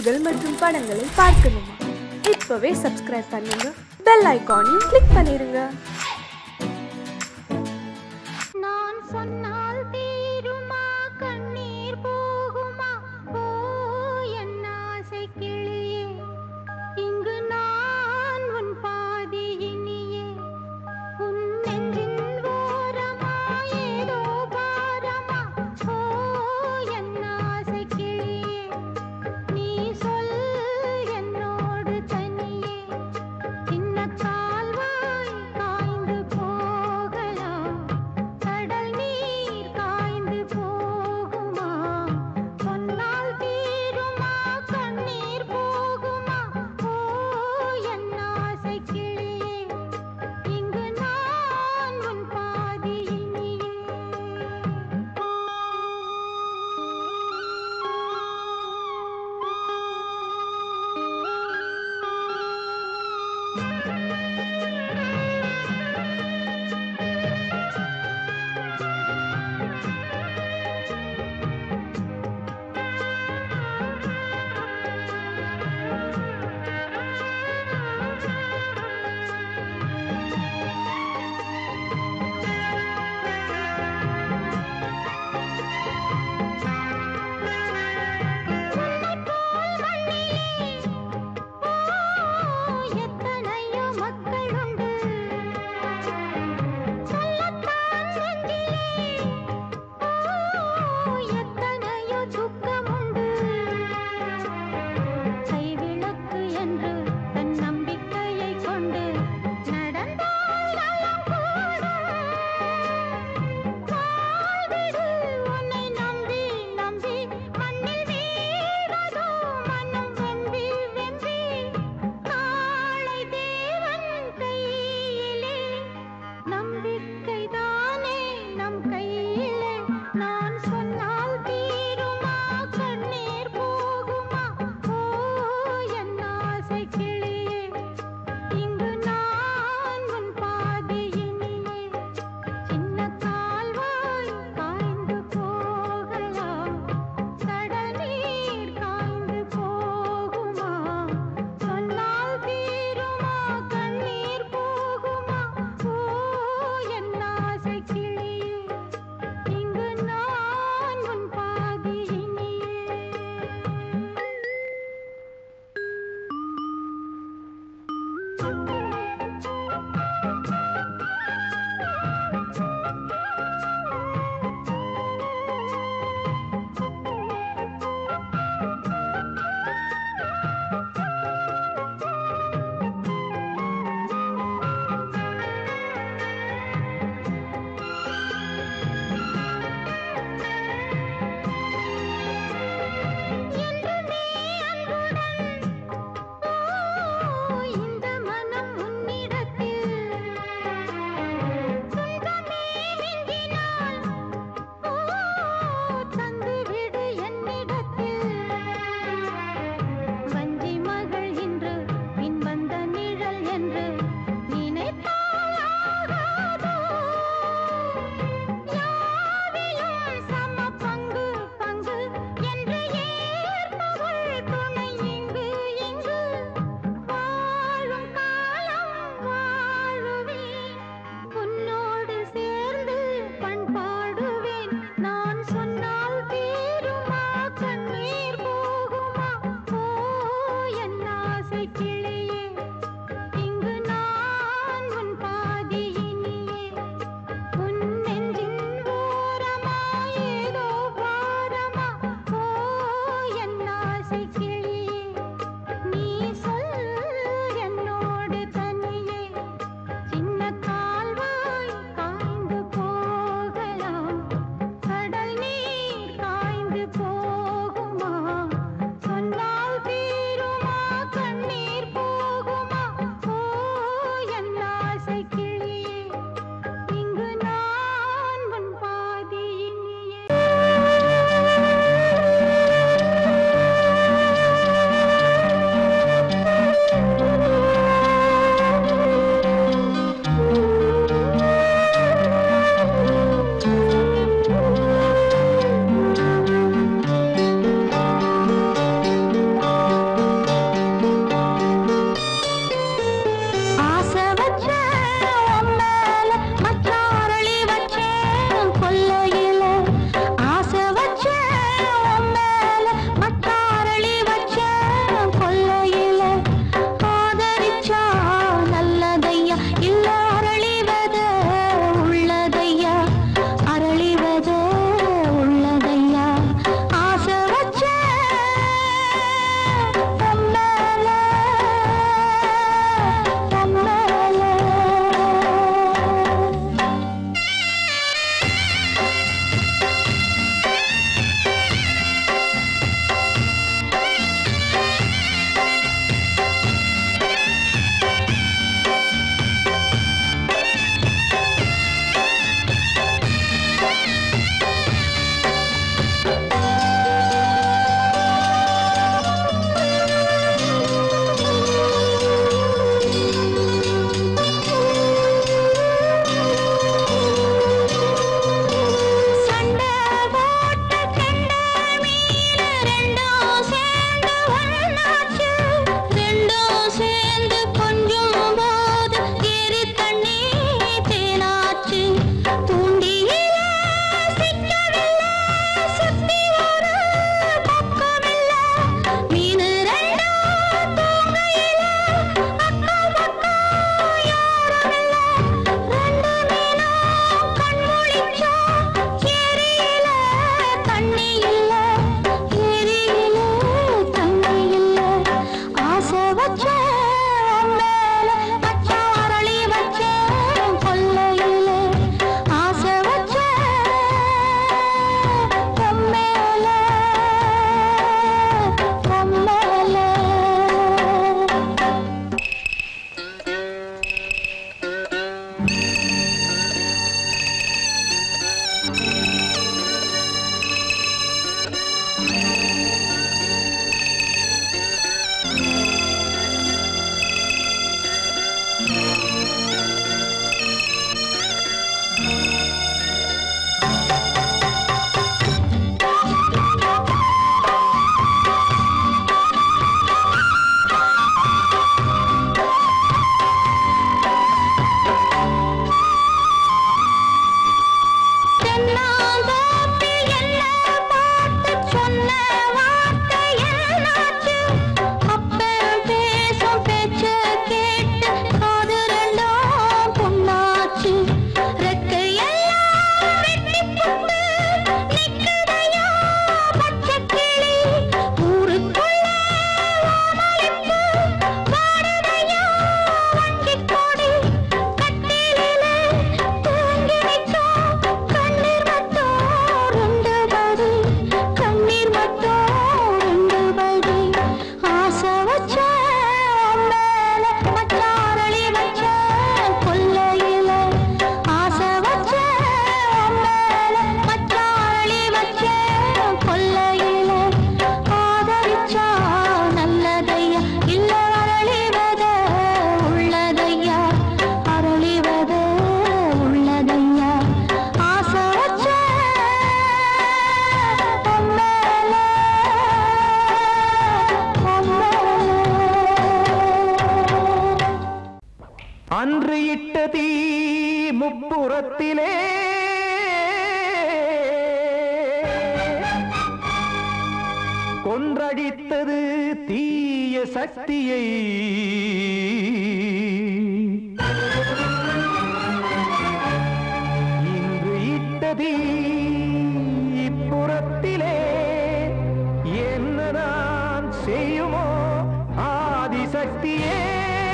பாடல்கள் மற்றும் படங்களை பார்க்கணுமா இப்பவே சப்ஸ்கிரைப் பண்ணுங்க பெல் ஐகானையும் கிளிக் பண்ணிருங்க நான் சொன்னால் தீருமா கண்ணீர் போகுமா ஓ என் ஆசை கிளியே இங்கு நான் உன் பாதி இனியே உன் நெஞ்சின் ஓரமா ஏதோ பாரமா ஓ என் ஆசை கிளியே நீ சொல் என்னோடு தனியே சின்ன கால்வாய் காய்ந்து போகலாம் கடல் நீர் சேர்ந்து ஒன்னாச்சு ரெண்டும் சேர்ந்து கொஞ்சம் போது எரி தண்ணி தேனாச்சு தூண்டியிலே சிக்கவில்லை சுத்தி ஒரு பக்கமில்லை மீனு ரெண்டும் தூங்கையில அக்கம் பக்கம் யாருமில்லை ரெண்டு மீனும் கண் முழிச்சா ஏரியில தண்ணி இல்ல ஏரியில தண்ணி இல்ல ஆசை வச்ச மேல மச்சான் அரளி வச்ச கொல்லையில ஆசை வச்ச பொம்மேல பொம்மேல தென்னாந்தோப்பில் என்ன பார்த்து சொன்ன வார்த்தை என்னாச்சு? அப்பன் பேசும் பேச்ச கேட்டு காது ரெண்டும் புண்ணாச்சு. ரெக்கையெல்லாம் வெட்டிப் புட்டு நிக்குதையா பச்சைக் கிளி. ஊருக்குள்ள ஓமளிப்பு வாடுதையா வண்டிக் கொடி. கட்டிலிலே தூங்கி நிற்கும் கண்ணீர் மட்டும் ரெண்டு படி கண்ணீர் மட்டும் ரெண்டு படி ஆசை வச்ச மேல மச்சாரளி வச்ச கொல்லையில ஆசை வச்ச மேல மச்சாரளி வச்ச கொல்லையில ஆதரிச்சா நல்லதையா இல்ல அரளிவத உள்ளதையா அரளிவத உள்ளதையா ஆசை வச்ச பொம்மேல பொம்மேல அன்று இட்ட தீ முப்புறத்திலே கொன்றடித்தது தீய சக்தியை இன்று இட்ட தீ இப்புறத்திலே என்ன நான் செய்யுமோ ஆதிசக்தியே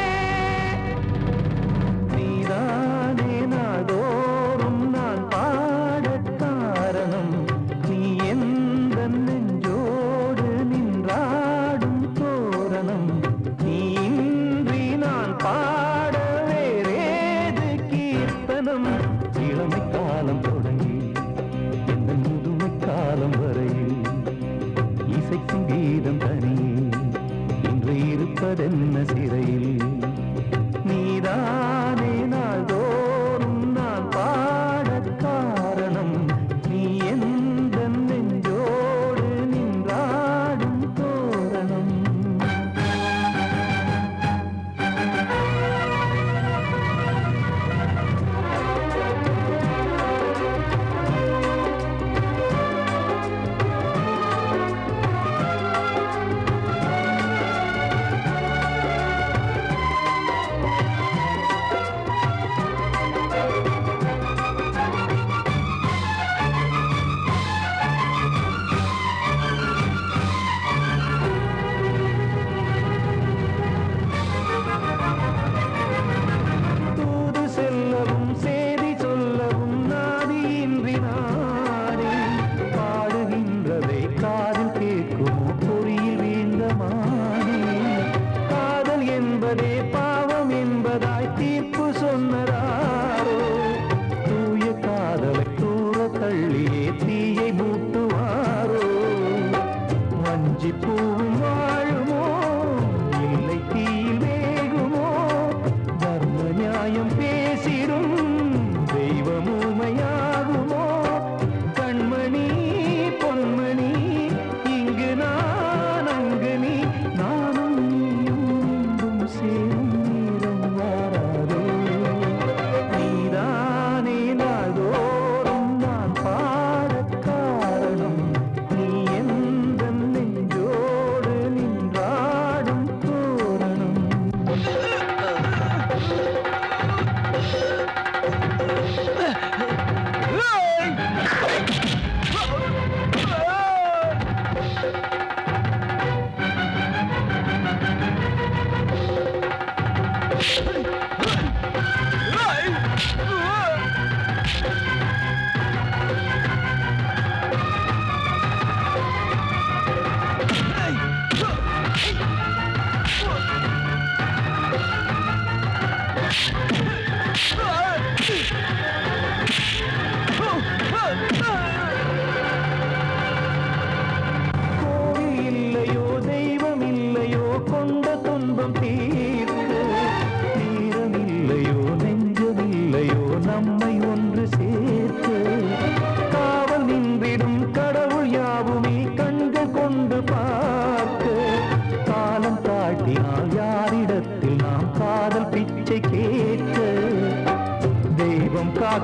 நீதானே நாள்தோறும் நான் பாடக் காரணம் நீ எந்த நெஞ்சோடு நின்றாடும் தோரணம் நீ இன்றி நான் பாட வேறேது கீர்த்தனம் இளமை காலம் தொடங்கி எந்த முதுமை காலம் வரையில் இசைக்கும் கீதம் தனியே இன்று இருப்பதென்ன சிறையில் நீதானே நாள்தோறும் நான் பாடக் காரணம் நீ எந்த நெஞ்சோடு நின்றாடும் தோரணம்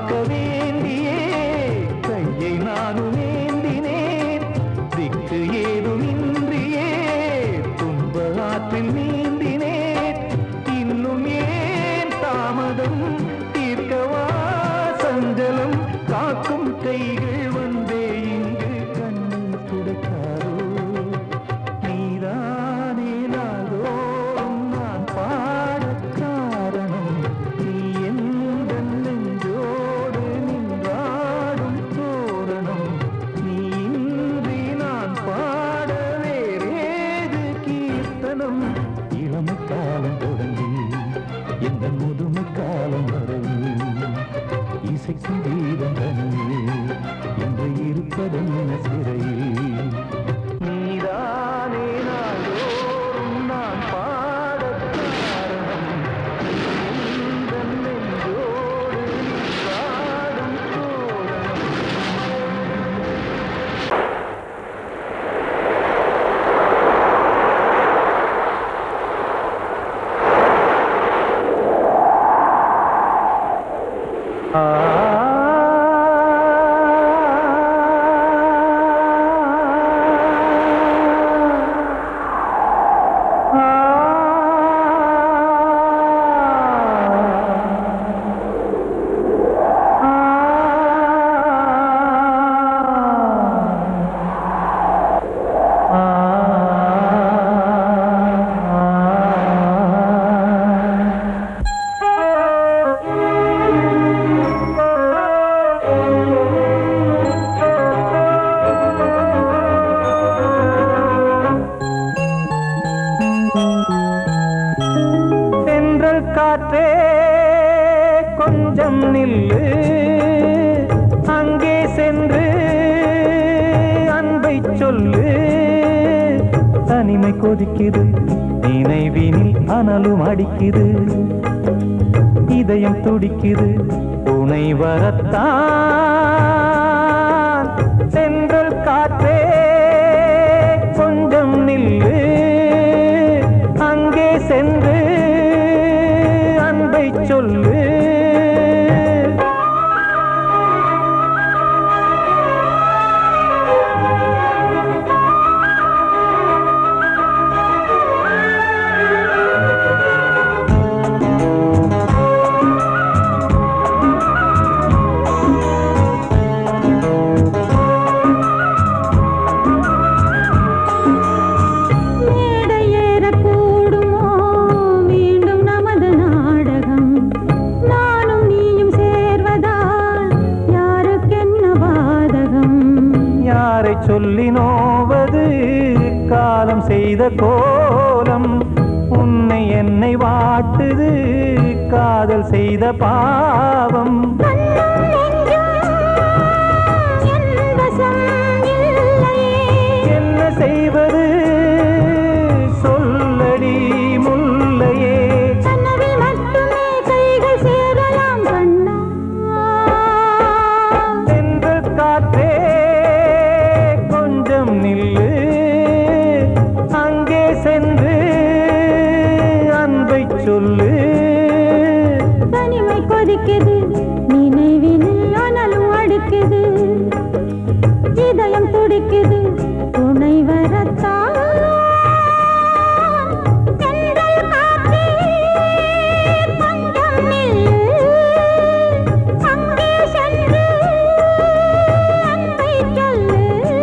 காக்க வேண்டியே கையை நானும் ஏந்தினேன் திக்கு ஏதுமின்றியே துன்ப ஆற்றில் நீந்தினேன் இன்னும் ஏன் தாமதம் தீர்க்கவா சஞ்சலம் காக்கும் கைகள் வந்தே இங்கு கண்ணில் துடைக்காரோ நீதானே நாள்தோறும் நான் பாடக் காரணம் நீ எந்த நெஞ்சோடு நின்றாடும் தோரணம் நீ இன்றி நான் பாட வேறேது கீர்த்தனம் இளமை காலம் தொடங்கி எந்த முதுமை காலம் வரை இசைக்கும் வீதம் தனியே என்று இருப்பதென்ன சிறையில் நீதானே நாள்தோறும் நான் பாடக் காரணம் நீ எந்த நெஞ்சோடு நின்றாடும் தோரணம் தென்றல் காற்றே கொஞ்சம் நில்லு அங்கே சென்று அன்பை சொல்லு தனிமை கொதிக்குது நினைவினில் அனலும் அடிக்குது இதயம் துடிக்குது துணை வரத்தான் தென்றல் காற்றே கொஞ்சம் நில்லு அங்கே சென்று அன்பை சொல்லு மேடை ஏறக்கூடுமோ மீண்டும் நமது நாடகம் நானும் நீயும் சேர்வதால் யாருக்கென்ன பாதகம் யாரை சொல்லி நோவது காலம் செய்த கோலம் உன்னை என்னை வாட்டுது காதல் செய்த பாவம் கண்ணும் நெஞ்சும் என் வசம் இல்லையே என்ன செய்வது சொல்லடி முல்லையே கனவில் மட்டுமே கைகள் சேரலாம் கண்ணா சென்று காற்றே கொஞ்சம் நில்லு அங்கே சென்று அன்பை சொல்லு தனிமை கொதிக்குது நினைவினில் அனலும் அடிக்குது இதயம் துடிக்குது துணை வரத்தான் தென்றல் காற்றே கொஞ்சம் நில்லு அங்கே சென்று அன்பை சொல்லு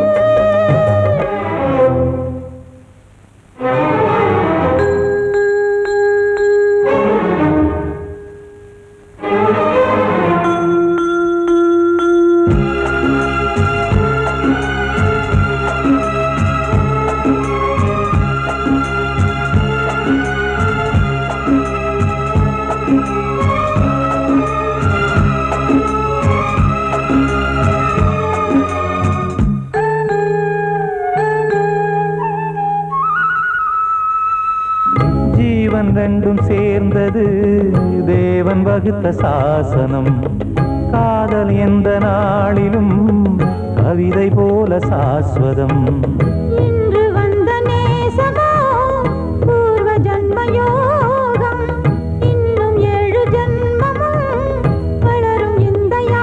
ஜீவன் ரெண்டும் சேர்ந்தது தேவன் வகுத்த சாசனம் காதல் எந்த நாளிலும் கவிதை போல சாஸ்வதம் இன்று வந்த நேசமோ பூர்வ ஜன்ம யோகம் இன்னும் ஏழு ஜன்மமும் வளரும் இந்த யா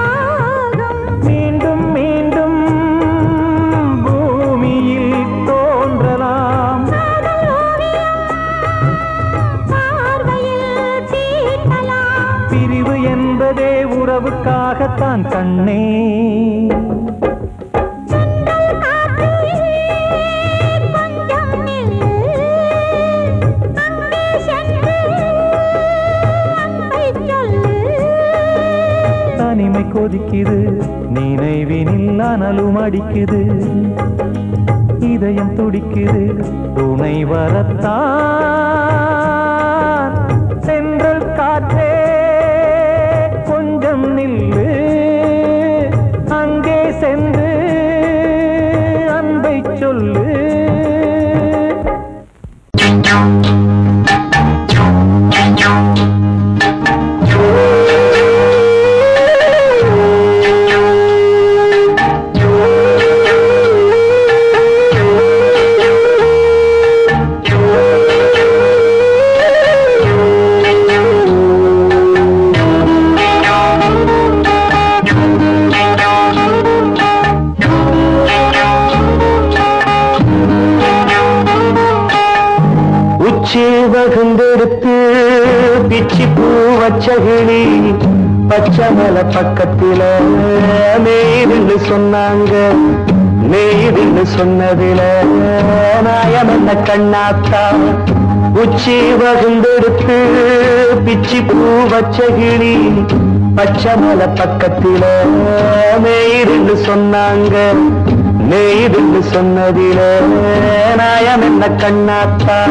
உறவுக்காகத்தான் கண்ணே கொஞ்சம் நில்லு அங்கே சென்று அன்பை சொல்லு தனிமை கொதிக்குது நினைவினில் அனலும் அடிக்குது இதயம் துடிக்குது துணை வரத்தான் சென்றல் காற்றே கொஞ்சம் நில்லு அங்கே சென்று அன்பை சொல்லு உச்சி வகுந்தெடுத்து பிச்சி பூ வச்ச கிளி பச்சை மலை பக்கத்தில மேய்துன்னு சொன்னாங்க மேய்துன்னு சொன்னதில நாயம் என்ன கண்ணாத்தா உச்சி வகுந்தெடுத்து பிச்சி பூ வச்ச கிளி பச்சை மலை பக்கத்தில மேய்துன்னு சொன்னாங்க மேய்துன்னு சொன்னதில நாயம் என்ன கண்ணாத்தா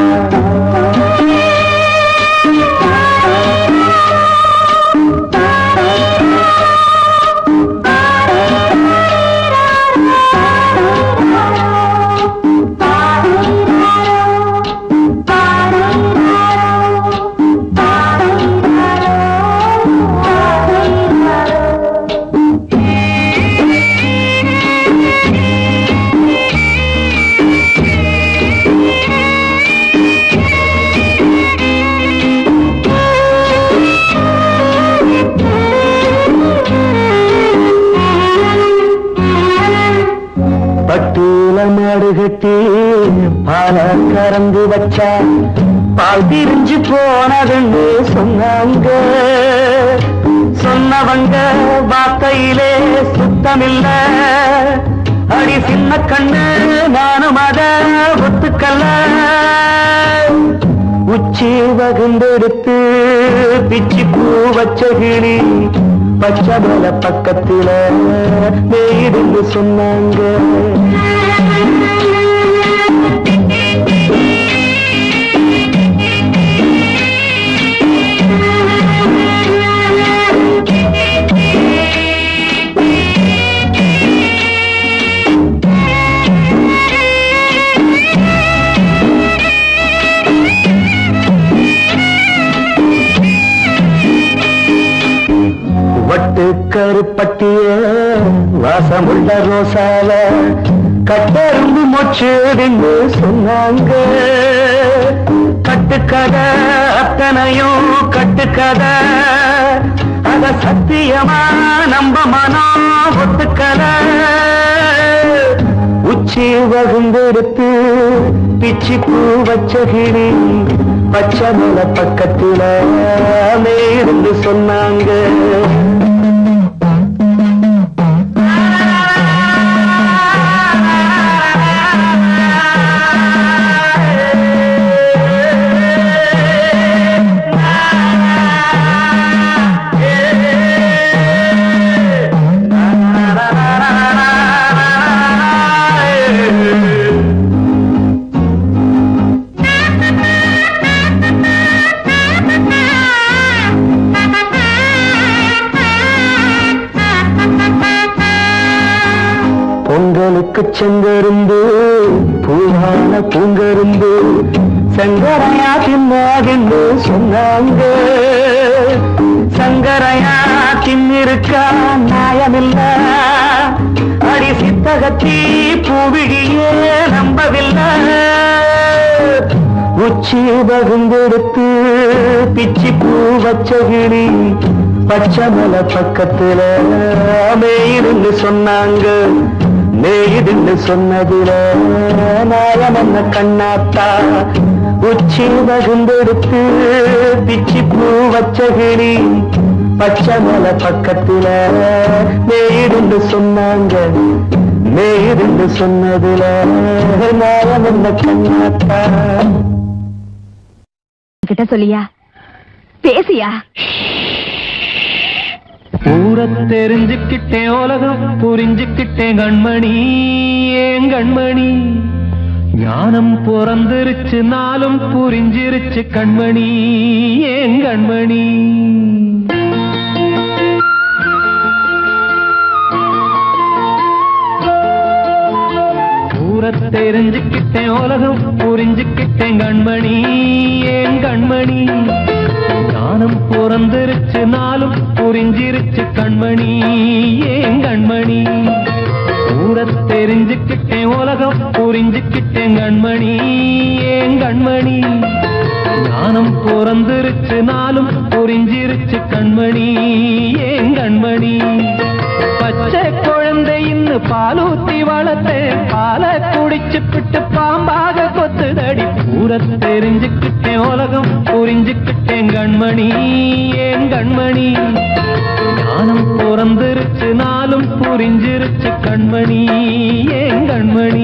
பட்டூல மாடு கட்டி பால கறந்து வச்சா பால் பிரிஞ்சு போனதுன்னு சொன்னாங்க சொன்னவங்க வார்த்தையிலே சுத்தமில்ல அடி சின்ன கண்ணு நானும் அத ஒத்துக்கல்ல உச்சி வகுந்தெடுத்து பிச்சி பூ வச்ச கிளி பச்சை மலை பக்கத்தில மேய்துன்னு சொன்னாங்க வட்டு கருப்பட்டிய வாசமுள்ள ரோசால கட்டெரும்பு மொச்சுடுன்னு சொன்னாங்க கட்டுக்கதை அத்தனையும் கட்டுக்கதை அத சத்தியமா நம்ப மனம் ஒத்துக்கதை உச்சி வகுந்தெடுத்து பிச்சி பூ வச்ச கிளி பச்சை மலை பக்கத்தில மேருந்து சொன்னாங்க பொங்கலுக்கு செங்கரும்பு பூவான பூங்கரும்பு சங்கரையா தின்னாகின்னு சொன்னாங்க சங்கரையா தின்னிருக்கா நியாயமில்ல அடி சித்தகத்தி பூவிழியே நம்பவில்லை உச்சி பகுந்தெடுத்து பிச்சி பூ வச்ச கிளி பச்சை மலை பக்கத்துல மேயிருந்து சொன்னாங்க மேயிருந்து சொன்னதுல நாயம் என்ன கண்ணாத்தா உச்சி பகுந்தெடுத்து பிச்சி பூ வச்ச கிளி பச்சை மலை பக்கத்துல மேயிருந்து சொன்னாங்க மேயிருந்து சொன்னதுல நான் என்ன கண்ணாத்தா கிட்ட சொல்லியா பேசியா ஊர தெரிஞ்சுக்கிட்டேன் உலகம் புரிஞ்சுக்கிட்டேன் கண்மணி ஏன் கண்மணி ஞானம் பிறந்திருச்சு நாளும் புரிஞ்சிருச்சு கண்மணி ஏன் கண்மணி ஊர தெரிஞ்சுக்கிட்டேன் உலகம் புரிஞ்சுக்கிட்டேன் கண்மணி ஏன் கண்மணி ஞானம் பிறந்திருச்சு நாளும் புரிஞ்சிருச்சு கண்மணி ஏன் கண்மணி ஊர தெரிஞ்சுக்கிட்டேன் உலகம் புரிஞ்சுக்கிட்டேன் கண்மணி ஏன் கண்மணி ஞானம் பிறந்திருச்சு நாளும் புரிஞ்சிருச்சு கண்மணி ஏன் கண்மணி பச்சை குழந்தையின்னு பாலூத்தி வளர்த்தேன் பாலை குடிச்சு பிட்டு பாம்பாக கொத்துதடி பூர தெரிஞ்சுக்கிட்டேன் உலகம் புரிஞ்சுக்கிட்டேன் கண்மணி ஏன் கண்மணி ஞானம் பிறந்திருச்சு நாளும் புரிஞ்சிருச்சு கண்மணி ஏன் கண்மணி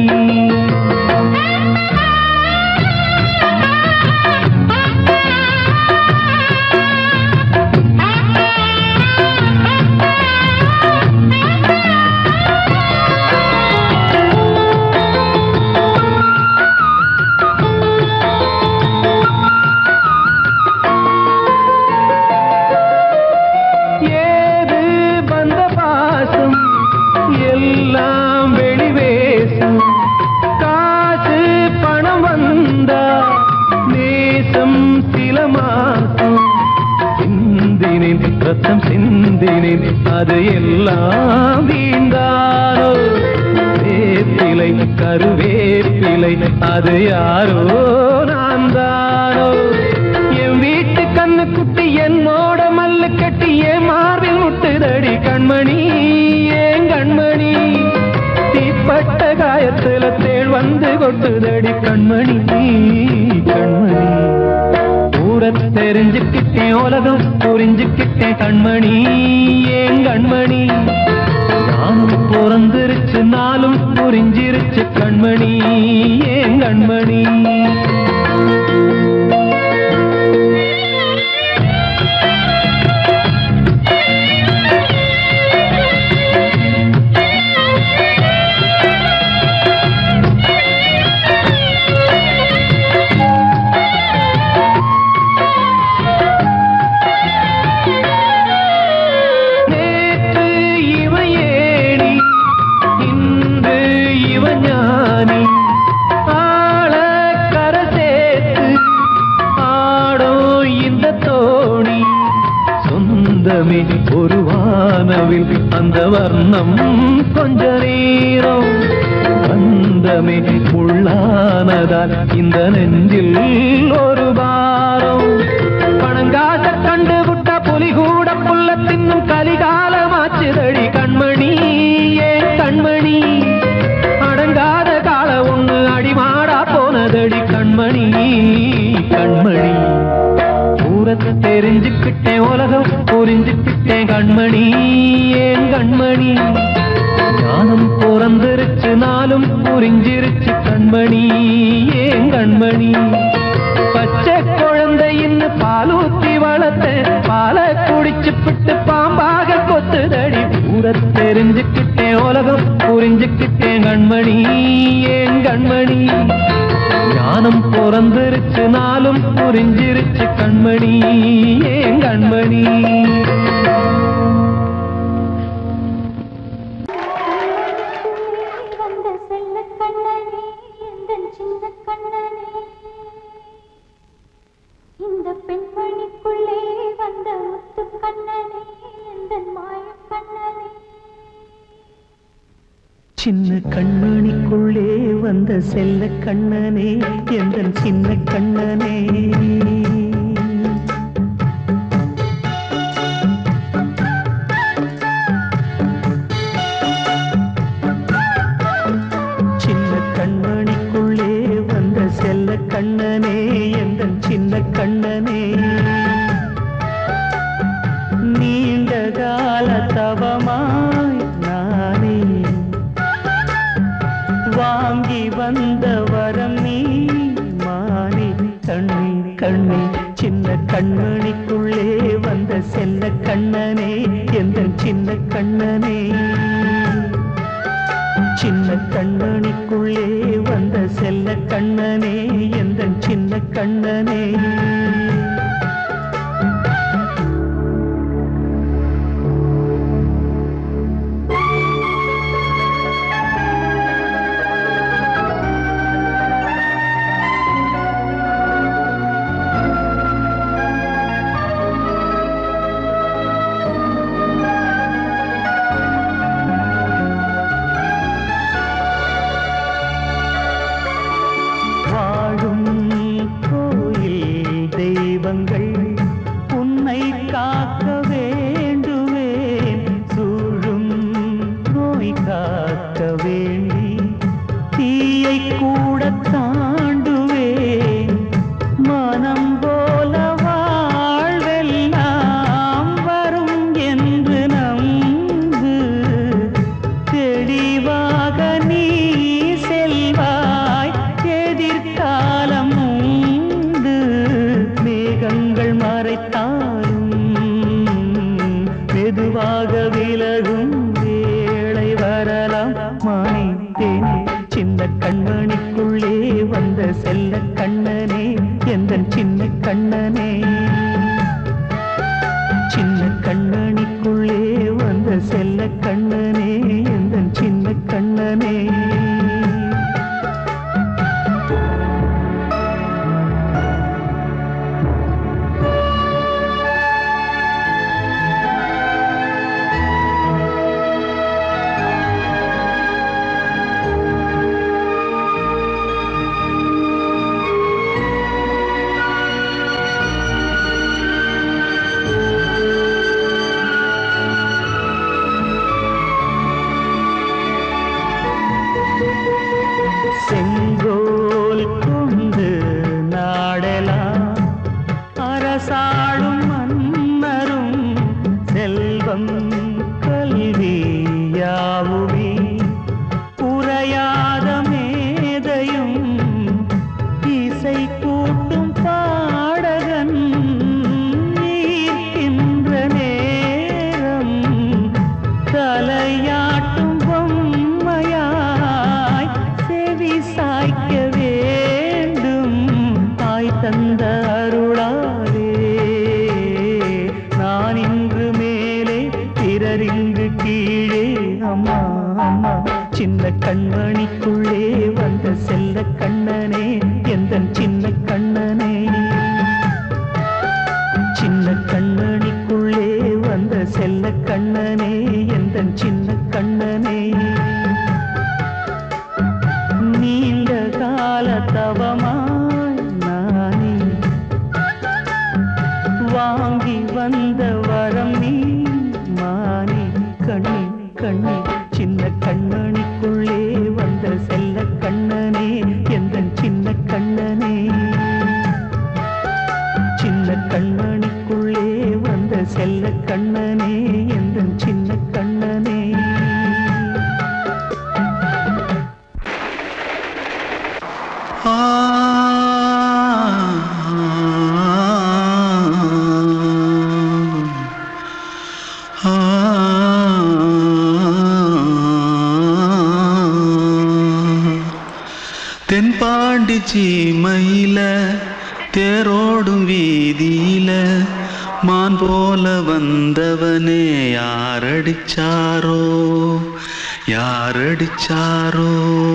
ஏது வந்த பாசம் எல்லாம் வெளிவேசம் காசு பணம் வந்தா நேசம் சில மாசம் சிந்தினேன் ரத்தம் சிந்தினேன் அது எல்லாம் வீண்டாரோ வேப்பிலை கருவேப்பிலை அது யாரோ நான் தானோ என் வீட்டு கண்ணு குட்டி என்னோட மல்லு கட்டி என் மார்பில் முட்டுதடி கண்மணி ஏன் கண்மணி தீப்பட்ட காயத்துல தேள் வந்து கொட்டுதடி கண்மணி கண்மணி ஊர தெரிஞ்சுக்கிட்டேன் உலகம் புரிஞ்சுக்கிட்டேன் கண்மணி ஏன் கண்மணி நானும் பிறந்திருச்சு நாளும் புரிஞ்சிருச்சு கண்மணி ஏன் கண்மணி நேற்று இவ ஏணி இன்று இவ ஞானி ஆள கர சேர்த்து ஆடோ இந்த தோணி சொந்தமே ஒரு வானவில் அந்த வர்ணம் கொஞ்ச நேரம் பந்தமே உள்ளானதால் இந்த நெஞ்சில் ஒரு பாரம் பணங்காச கண்டு விட்ட புலி கூட புல்ல தின்னும் கலிகாலமாச்சுதடி கண்மணி ஏன் கண்மணி அடங்காத கால ஒண்ணு அடிமாடா போனதடி கண்மணி கண்மணி ஊரத்தை தெரிஞ்சுக்கிட்டேன் உலகம் புரிஞ்சுக்கிட்டேன் கண்மணி ஏன் கண்மணி ஞானம் பிறந்திருச்சு நாளும் புரிஞ்சிருச்சு கண்மணி ஏன் கண்மணி பச்சை குழந்தையின்னு பாலூத்தி வளர்த்தேன் பாலை குடிச்சு பிட்டு பாம்பாக கொத்துதடி ஊர தெரிஞ்சுக்கிட்டேன் உலகம் புரிஞ்சுக்கிட்டேன் கண்மணி ஏன் கண்மணி ஞானம் பிறந்திருச்சு நாளும் புரிஞ்சிருச்சு கண்மணி ஏன் கண்மணி வந்த செல்ல கண்ணனே எந்தன் சின்ன கண்ணனே இந்த பெண்மணிக்குள்ளே வந்த முத்து கண்ணனே எந்தன் மாய கண்ணனே சின்ன கண்மணிக்குள்ளே வந்த செல்ல கண்ணனே எந்த சின்ன கண்ணனே சின்ன கண்மணிக்குள்ளே வந்த செல்ல கண்ணனே எந்த சின்ன கண்ணனே நீ கண்ணே சின்ன கண்மணிக்குள்ளே வந்த செல்ல கண்ணனே எந்த சின்ன கண்ணனே சின்ன கண்ணனிக்குள்ளே வந்த செல்ல கண்ணனே எந்த சின்ன கண்ணனே வாழும் கோயில் தெய்வங்கள் உன்னை காக்க வேண்டுவேன் சூழும் நோய் காக்க வேண்டி தீயை கூட தாண்டுவேன் மனம் போல வாழ்வெல்லாம் வரும் என்று நம்பு தெளிவாக நீ செல்வாய் எதிர்காலம் உண்டு மேகங்கள் மறைத்தாலும் மெதுவாக விலகும் வேளை வரலாம் மானே தேனே சின்ன கண்மணிக்குள்ளே வந்த செல்ல கண்ணனே எந்த சின்ன கண்ணனே சின்ன கண்ணனிக்குள்ளே வந்த செல்ல கண்ணனே எந்த சின்ன கண்ணனே செங்கோல் கொண்டு நாடலாம் அரசாளும் மன்னரும் செல்வம் கல்வி யாவுமே உரையாத மேதையும் இசை கூட்டும் பாடகன் ஈர்க்கின்ற நேரம் தலையாட்டும் பொம்மையாய் செவி சாய்க்க வேண்டும் தாய் தந்த அருளாலே நான் இன்று மேலே பிறர் இங்கு கீழே அம்மா அம்மா சின்ன கண்மணிக்குள்ளே வந்த செல்ல கண்ணனே எந்த சின்ன கண்ணனே சின்ன கண்ணனிக்குள்ளே வந்த செல்ல கண்ணனே எந்த சின்ன கண்ணனே நீண்ட கால தவமாய் நானே வாங்கி வந்த வரம் நீ மானே கண்ணே கண்ணே சின்ன கண்ணனிக்குள்ளே வந்த செல்ல கண்ணனே எந்த சின்ன கண்ணனே சின்ன கண்மணிக்குள்ளே வந்த செல்ல கண்ணனே எந்த சின்ன கண்ணனே தென்பாண்டி சீமையில தேரோடும் வீதியில மான் போல வந்தவனே யாரடிச்சாரோ யாரடிச்சாரோ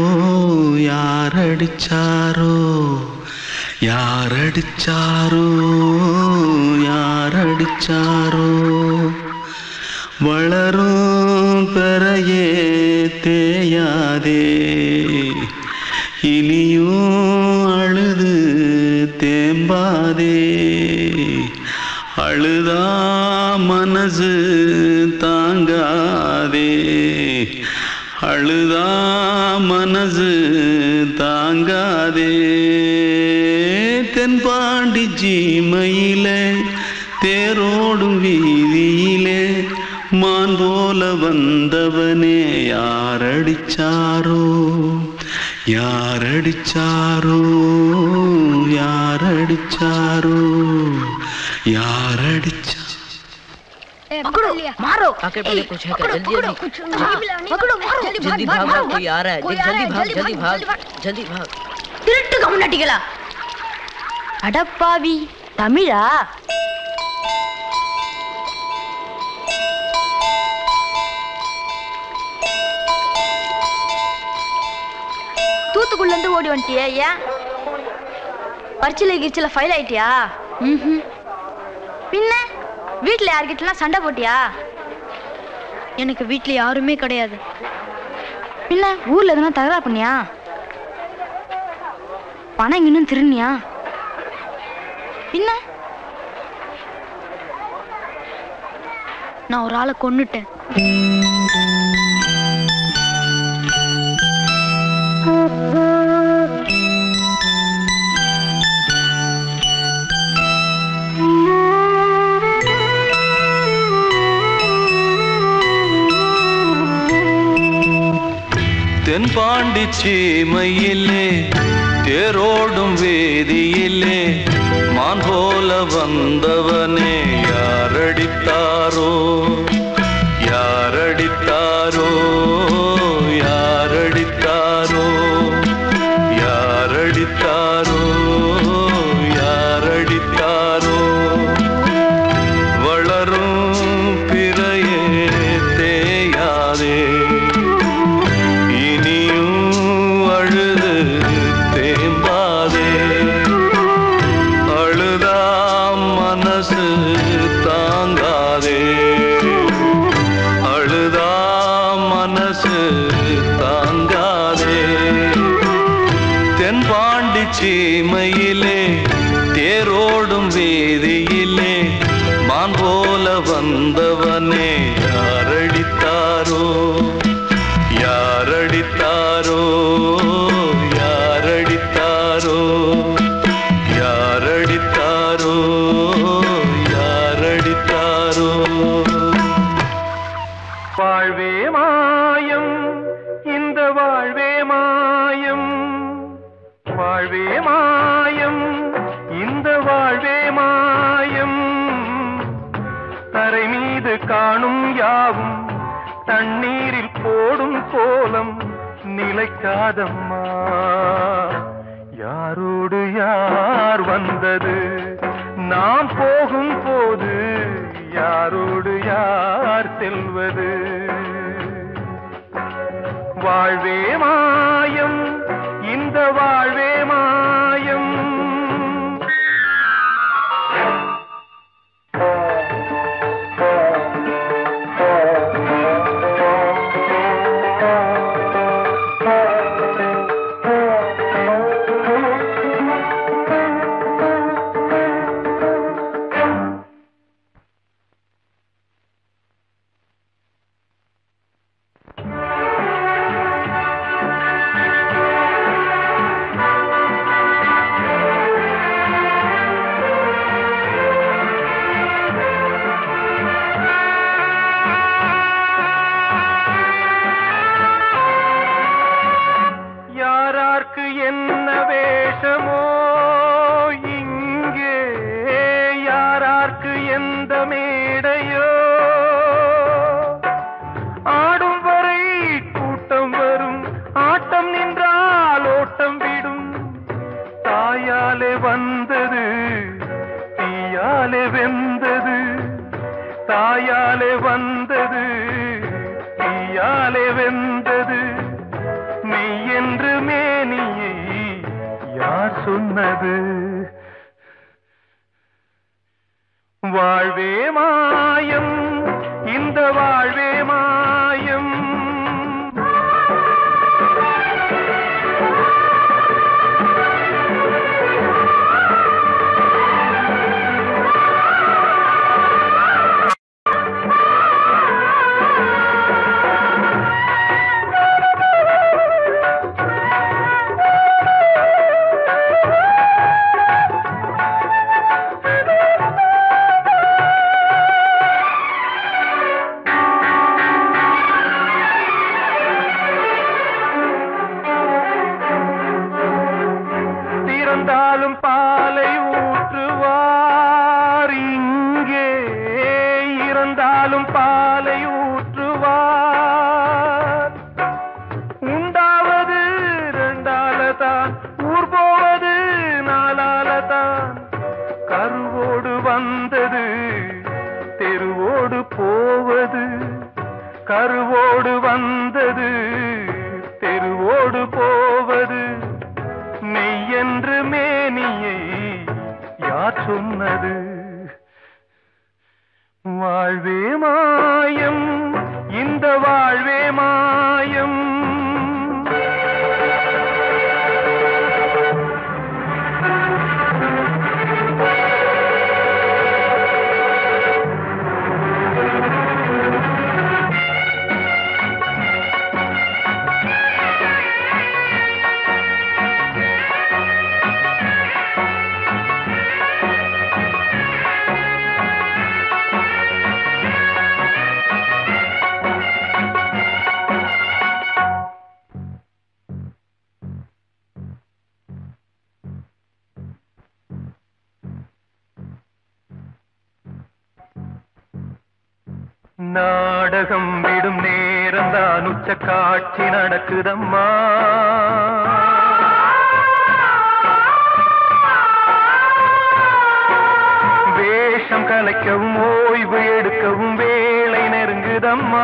யாரடிச்சாரோ யாரடிச்சாரோ யாரடிச்சாரோ வளரும் பெறையே தேயாதே இனியும் அழுது தேம்பாதே அழுதா மனசு தாங்காதே அழுதா மனசு தாங்காதே தென்பாண்டி ஜீமையிலே தேரோடும் வீதியிலே மான் போல வந்தவனே யாரடிச்சாரோ யாரடிச்சாரோ யாரடிச்சாரோ யாரடிச்சா पकड़ो मारो आके पहले कुछ है क्या जल्दी पकड़ो, जल्दी कुछ नहीं मिला, नहीं पकड़ो मारो जल्दी भाग, भाग भाग, भाग कोई आ रहा है कोई देख आ रहा जल्दी है, भाग जल्दी जल्दी भाग, भाग जल्दी जल्दी भाग திருட்டு கம்யூனிட்டிகளா அடப்பாவி தமிழா தூத்துக்குள்ள இருந்து ஓடி வந்துட்டியே ஏன் பரிச்சில கிரிச்சில ஃபைல் ஆயிட்டியா ம்ஹும். பின்ன வீட்டில் யார்கிட்டலாம் சண்டை போட்டியா எனக்கு வீட்டில் யாருமே கிடையாது பின்ன ஊர்ல எதுனா தகராறு பண்ணியா பணம் இன்னும் திருநியா பின்ன நான் ஒரு ஆளை கொன்னுட்டேன் தென்பாண்டி சீமையிலே தேரோடும் வேதியிலே மான் போல வந்தவனே யாரடித்தாரோ யாரடித்தாரோ யாரடித்தாரோ யாரடித்தாரோ யாரடித்தாரோ வளரும் பிறையே தேயாதே இனியும் அழுது தேம்பாதே அழுதாம் மனசு தாங்காதே அழுதாம் மனசு தாங்காதே தென்பாண்டி சீமையிலே தேரோடும் வீதியிலே மான் போல வந்தவனே யாரடித்தாரோ யாரடித்தாரோ யாரடித்தாரோ யாரடித்தாரோ யாரடித்தாரோ வாழ்வே மாயம் இந்த வாழ்வே மாயம் வாழ்வே மாயம் இந்த வாழ்வே மாயம் தரை மீது காணும் யாவும் தண்ணீரில் போடும் கோலம் நிலைக்காதம்மா யாரோடு யார் வந்தது நாம் போகும் போது யாரோடு யார் செல்வது வாழ்வே மாயம் இந்த வாழ்வே மாயம் யாரார்க்கு என்ன வேஷமோ இங்கே யாரார்க்கு எந்த மேடையோ ஆடும் வரை கூட்டம் வரும் ஆட்டம் நின்றால் ஓட்டம் விடும் தாயாலே வந்தது தீயாலே வெந்தது தாயாலே வந்தது தீயாலே வெந்தது மெய் என்று மேனியை யார் சொன்னது வாழ்வே மாயம் இந்த வாழ்வே மாயம் சொன்னது வாழ்வே மாயம் இந்த வாழ்வே மாயம் நாடகம் விடும் நேரம் தான் உச்ச காட்சி நடக்குதம்மா வேஷம் கலைக்கவும் ஓய்வு எடுக்கவும் வேலை நெருங்குதம்மா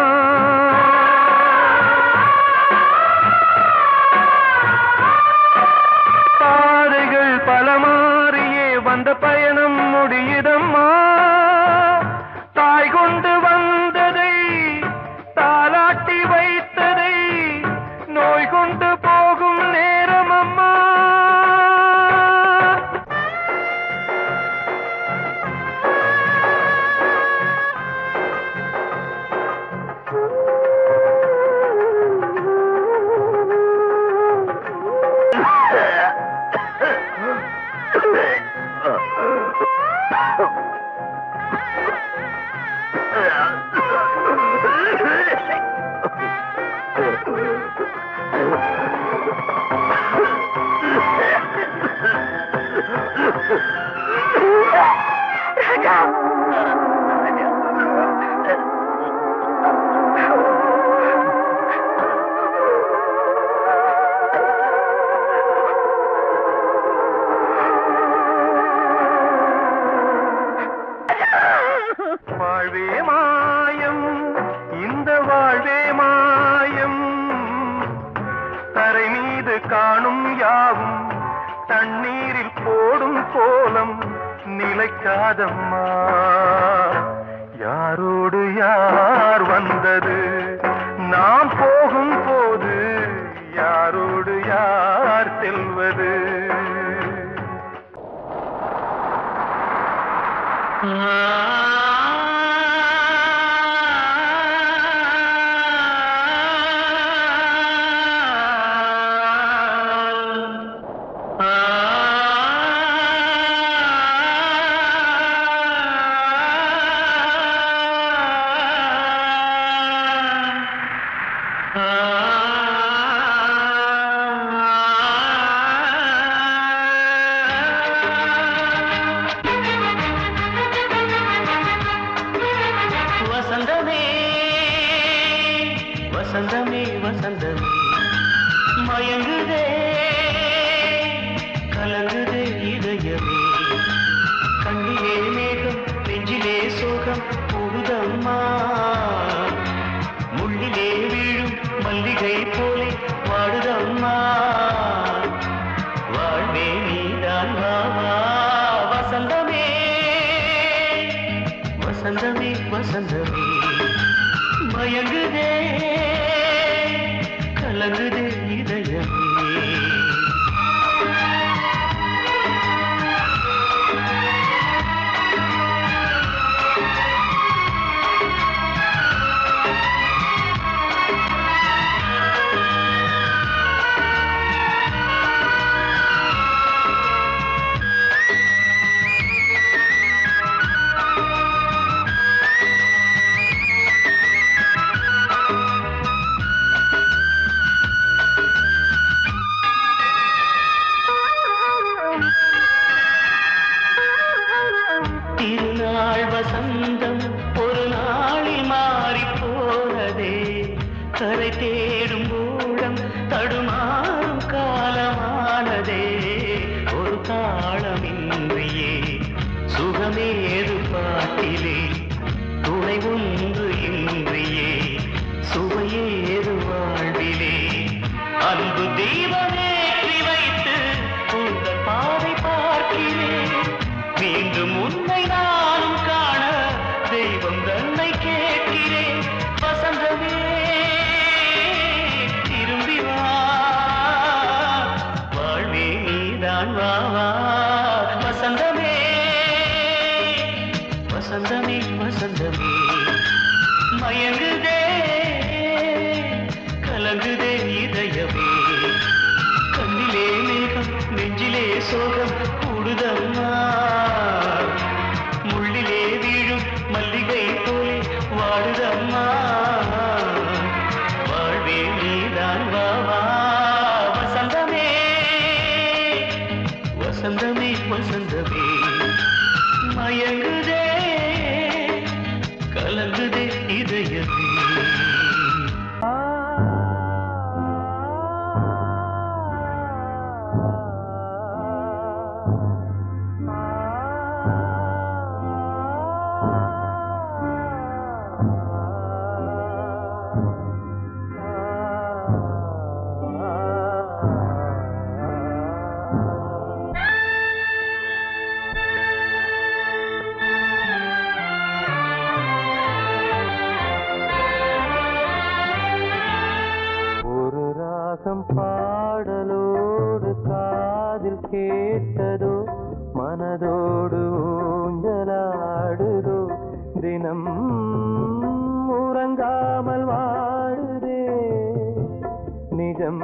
பாதைகள் பல மாறியே வந்த பயணம் முடியுதம்மா தாய் கொண்டு வந்ததை தாலாட்டி வைத்ததை நோய் கொண்டு போகும் நேரம் அம்மா வாழ்வே மாயம் இந்த வாழ்வே மாயம் தரை மீது காணும் யாவும் தண்ணீரில் போடும் கோலம் நிலைக்காதம்மா யாரோடு யார் வந்தது நாம் போகும் போது யாரோடு யார் செல்வது வசந்தமே வசந்தமே வசந்தமே மயங்குதே கலங்குதே இதயமே கண்ணிலே மேகம் நெஞ்சிலே சோகம் கூடுதம்மா முள்ளிலே வீழும் மல்லிகை போலே வாடுதம்மா வாழ்வே நீதான் வாவா வசந்தமே வசந்தமே வசந்தமே மயங்குதே கலங்குதே இதயமே வசந்தமே வசந்தமே மயங்குதே கலங்குதே இதயமே கண்ணிலே மேகம் நெஞ்சிலே சோகம் கூடுதம்மா முள்ளிலே வீழும் மல்லிகை போலே வாடுதம்மா வாழ்வே நீதான் வா வா வசந்தமே வசந்தமே வசந்தமே மயங்குதே கலங்குதே இதயமே ஒரு ராகம் பாடலோடு காதில் கேட்டதோ மனதோடு ஊஞ்சலாடுதோ தினம் உறங்காமல் வாடுதே நிஜம்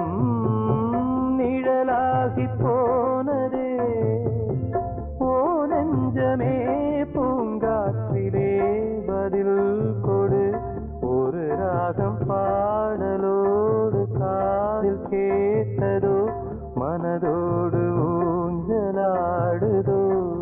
நிழலாகி போனதே ஓ நெஞ்சமே பூங்காற்றிலே பதில் கொடு ஒரு ராகம் பாடலோடு காதில் கேட்டதோ மனதோடு ஊஞ்சலாடுதோ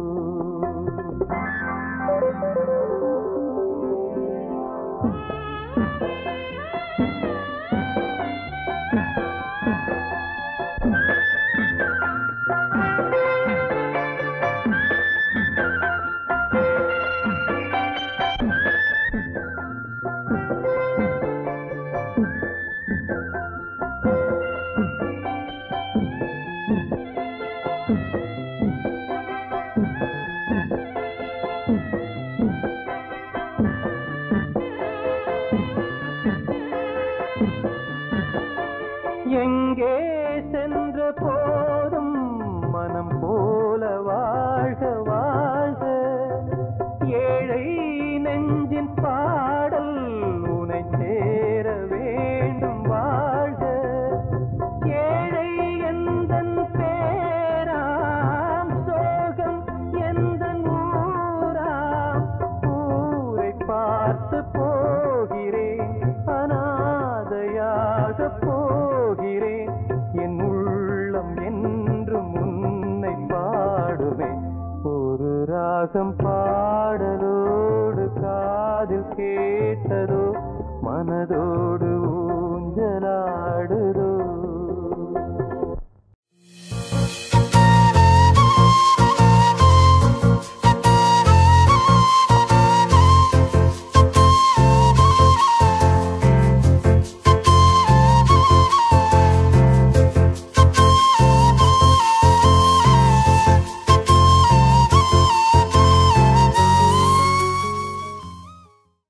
எங்கே சென்ற போதும் மனம் போல வாழ்க வாழ்க ஏழை நெஞ்சின் பாடல் உனை சேர வேண்டும் வாழ்க ஏழை எந்தன் பேராம் சோகம் எந்தன் ஊராம் ஊரை பார்த்து போகிறேன் அனாதையாக போகிறேன் என் உள்ளம் என்றும் உன்னை பாடுவேன் ஒரு ராகம் பாடலோடு காதில் கேட்டதோ மனதோடு ஊஞ்சலாடுதோ